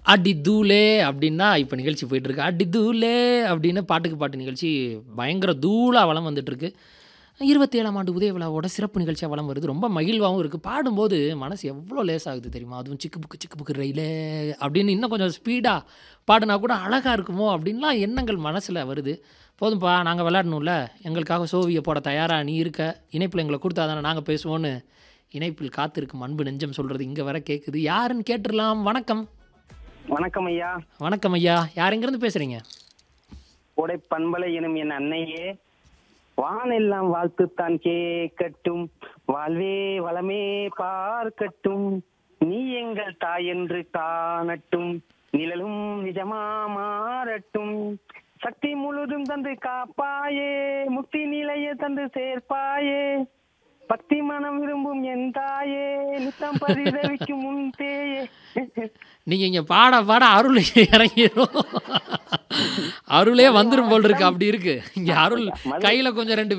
அடி தூளே அப்படின்னா இப்போ நிகழ்ச்சி போயிட்டுருக்கு அடி தூளே அப்படின்னு பாட்டுக்கு பாட்டு நிகழ்ச்சி பயங்கர தூளாக வளம் வந்துட்டுருக்கு இருபத்தேழாம் ஆண்டு உதய விழாவோட சிறப்பு நிகழ்ச்சியாக வளம் வருது ரொம்ப மகிழ்வாகவும் இருக்குது பாடும்போது மனசு எவ்வளோ லேசாகுது தெரியுமா அதுவும் சிக்கு புக்கு சிக்கு புக்கு ரயிலே அப்படின்னு இன்னும் கொஞ்சம் ஸ்பீடாக பாடினா கூட அழகாக இருக்குமோ அப்படின்லாம் எண்ணங்கள் மனசில் வருது போதும்ப்பா நாங்கள் விளையாடணும்ல எங்களுக்காக சோவியை போட தயாராக நீ இருக்க இணைப்பில் எங்களை கொடுத்தா தானே நாங்கள் பேசுவோன்னு இணைப்பில் காத்திருக்கும் அன்பு நெஞ்சம் சொல்கிறது இங்கே வர கேட்குது யாருன்னு கேட்டுடலாம் வணக்கம் வணக்கம் ஐயா வணக்கம் ஐயா யார் எங்கேருந்து பேசுகிறீங்க கோடை பண்பலை எனும் என் அன்னையே வானெல்லாம் வாழ்த்துத்தான் கேட்கட்டும் வாழ்வே வளமே பார்க்கட்டும் நீ எங்கள் தாய் என்று காணட்டும் நிழலும் நிஜமா மாறட்டும் சக்தி முழுதும் தந்து காப்பாயே முக்தி நிலைய தந்து சேர்ப்பாயே பக்தி மனம் விரும்பும் என் தாயே நித்தம் பரிதவிக்கும் முன் தேயே நீங்கள் இங்கே பாட பாட அருள் இறங்கிடும் அருளே வந்துடும் போல் இருக்கு அப்படி இருக்கு இங்கே அருள் கையில் கொஞ்சம் ரெண்டு